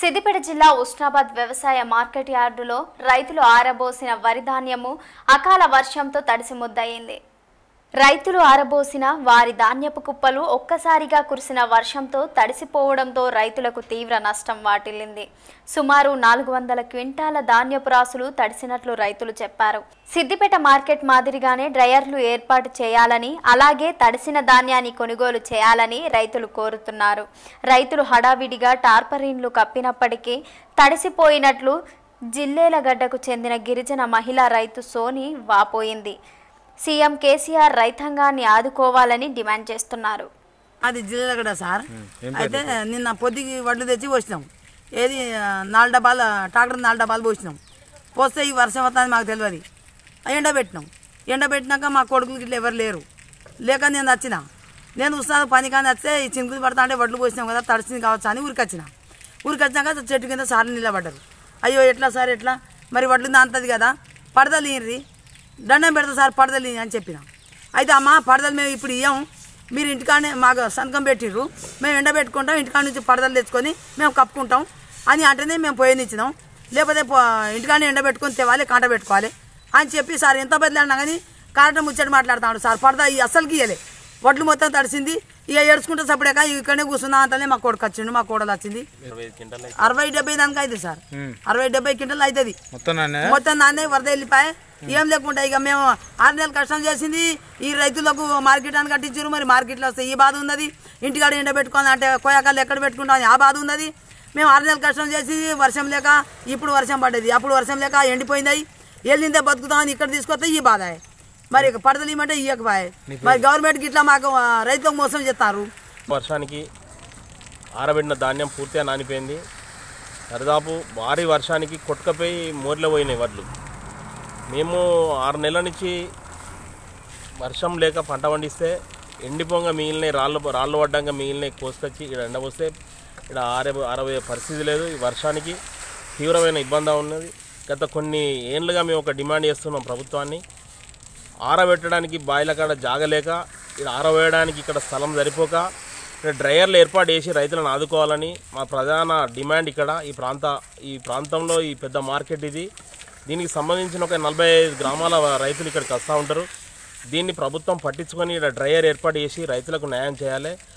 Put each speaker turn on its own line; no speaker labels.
సిద్దిపేట జిల్లా ఉస్నాబాద్ వ్యవసాయ మార్కెట్ యార్డులో రైతులు ఆరబోసిన వరి ధాన్యము అకాల వర్షంతో తడిసి ముద్దయింది రైతులు ఆరబోసిన వారి ధాన్యపు కుప్పలు ఒక్కసారిగా కురిసిన వర్షంతో తడిసిపోవడంతో రైతులకు తీవ్ర నష్టం వాటిల్లింది సుమారు నాలుగు వందల క్వింటాల ధాన్యపు రాసులు తడిసినట్లు రైతులు చెప్పారు సిద్దిపేట మార్కెట్ మాదిరిగానే డ్రయర్లు ఏర్పాటు చేయాలని అలాగే తడిసిన ధాన్యాన్ని కొనుగోలు చేయాలని రైతులు కోరుతున్నారు రైతులు హడావిడిగా టార్పరిన్లు కప్పినప్పటికీ తడిసిపోయినట్లు జిల్లేలగడ్డకు చెందిన గిరిజన మహిళా రైతు సోని వాపోయింది సీఎం కేసీఆర్ రైతాంగాన్ని ఆదుకోవాలని డిమాండ్ చేస్తున్నారు
అది జిల్లాగడ సార్ అయితే నిన్న పొద్దుకి వడ్లు తెచ్చి పోసినాం ఏది ఆ, నాలుగు డబ్బాలు ట్రాక్టర్ నాలుగు డబ్బాలు పోసినాం పోస్తే ఈ వర్షం వస్తుంది మాకు తెలియదు ఎండబెట్టినాం ఎండబెట్టినాక మా కొడుకులకి ఇట్లా ఎవరు లేరు లేక నేను వచ్చిన నేను వస్తాను పని కానీ వస్తే ఈ చినుకులు పడతా అంటే వడ్లు పోసినాం కదా తడిసింది కావచ్చు అని ఊరికి వచ్చిన ఊరికి వచ్చినాక చెట్టు కింద సార్లు నిలబడ్డారు అయ్యో ఎట్లా సార్ ఎట్లా మరి వడ్లు అంతది కదా పడదలు ఈయనరి దండం పెడతా సార్ పడదలు ఇయ్యి అని చెప్పిన అయితే అమ్మ పడదలు మేము ఇప్పుడు ఇయ్యం మీరు ఇంటికాడనే మాకు సంతకం పెట్టిర్రు మేము ఎండబెట్టుకుంటాం ఇంటికాడ నుంచి పడదలు తెచ్చుకొని మేము కప్పుకుంటాం అని అంటేనే మేము పోయనిచ్చినాం లేకపోతే పో- ఇంటికాడనే ఎండబెట్టుకొని తేవాలి కాంట పెట్టుకోవాలి అని చెప్పి సార్ ఎంత బదిలాడినా కానీ కారటం ముచ్చట మాట్లాడుతున్నాడు సార్ పడద ఈ అస్సలుకి ఇయ్యలే వడ్లు మొత్తం తడిసింది ఇక ఏడ్చుకుంటే సపడేక ఇక్కడనే కూర్చున్నా అంతనే మా కొడుకు వచ్చిండు మా కోడలు వచ్చింది అరవై డెబ్బై దానికి అయితే సార్ అరవై డెబ్బై క్వింటల్ అవుతుంది
మొత్తం నాన్న
మొత్తం నాన్నే వరద వెళ్ళిపోయి ఏం లేకుండా ఇక మేము ఆరు నెలలు కష్టం చేసింది ఈ రైతులకు మార్కెట్ అని కట్టించారు మరి మార్కెట్లో వస్తే ఈ బాధ ఉన్నది ఇంటికాడ ఎండబెట్టుకొని అంటే కోయాకాలు ఎక్కడ పెట్టుకుంటాం ఆ బాధ ఉన్నది మేము ఆరు నెలలు కష్టం చేసి వర్షం లేక ఇప్పుడు వర్షం పడ్డది అప్పుడు వర్షం లేక ఎండిపోయింది వెళ్ళిందే బతుకుతామని ఇక్కడ తీసుకొస్తే ఈ బాధ మరి ఇక పడతలు ఇవ్వమంటే ఇవ్వకపోయాయి మరి గవర్నమెంట్కి ఇట్లా మాకు ఆ, రైతులకు మోసం చేస్తారు
వర్షానికి ఆరబెట్టిన ధాన్యం పూర్తిగా నానిపోయింది దరిదాపు భారీ వర్షానికి కొట్టుకపోయి మోర్లో పోయినాయి వడ్లు మేము ఆరు నెలల నుంచి వర్షం లేక పంట పండిస్తే ఎండిపోగా మిగిలినాయి రాళ్ళు రాళ్ళు పడ్డాక మిగిలినాయి కోసుకొచ్చి ఇక్కడ ఎండపోస్తే ఇక్కడ ఆరే ఆరబోయే పరిస్థితి లేదు ఈ వర్షానికి తీవ్రమైన ఇబ్బంది ఉన్నది గత కొన్ని ఏళ్ళుగా మేము ఒక డిమాండ్ చేస్తున్నాం ప్రభుత్వాన్ని ఆరబెట్టడానికి బాయిల కాడ జాగలేక ఇక్కడ ఆరవేయడానికి ఇక్కడ స్థలం సరిపోక ఇక్కడ డ్రైయర్లు ఏర్పాటు చేసి రైతులను ఆదుకోవాలని మా ప్రధాన డిమాండ్ ఇక్కడ ఈ ప్రాంత ఈ ప్రాంతంలో ఈ పెద్ద మార్కెట్ ఇది దీనికి సంబంధించిన ఒక నలభై ఐదు గ్రామాల రైతులు ఇక్కడికి వస్తూ ఉంటారు దీన్ని ప్రభుత్వం పట్టించుకొని ఇక్కడ డ్రైయర్ ఏర్పాటు చేసి రైతులకు న్యాయం చేయాలి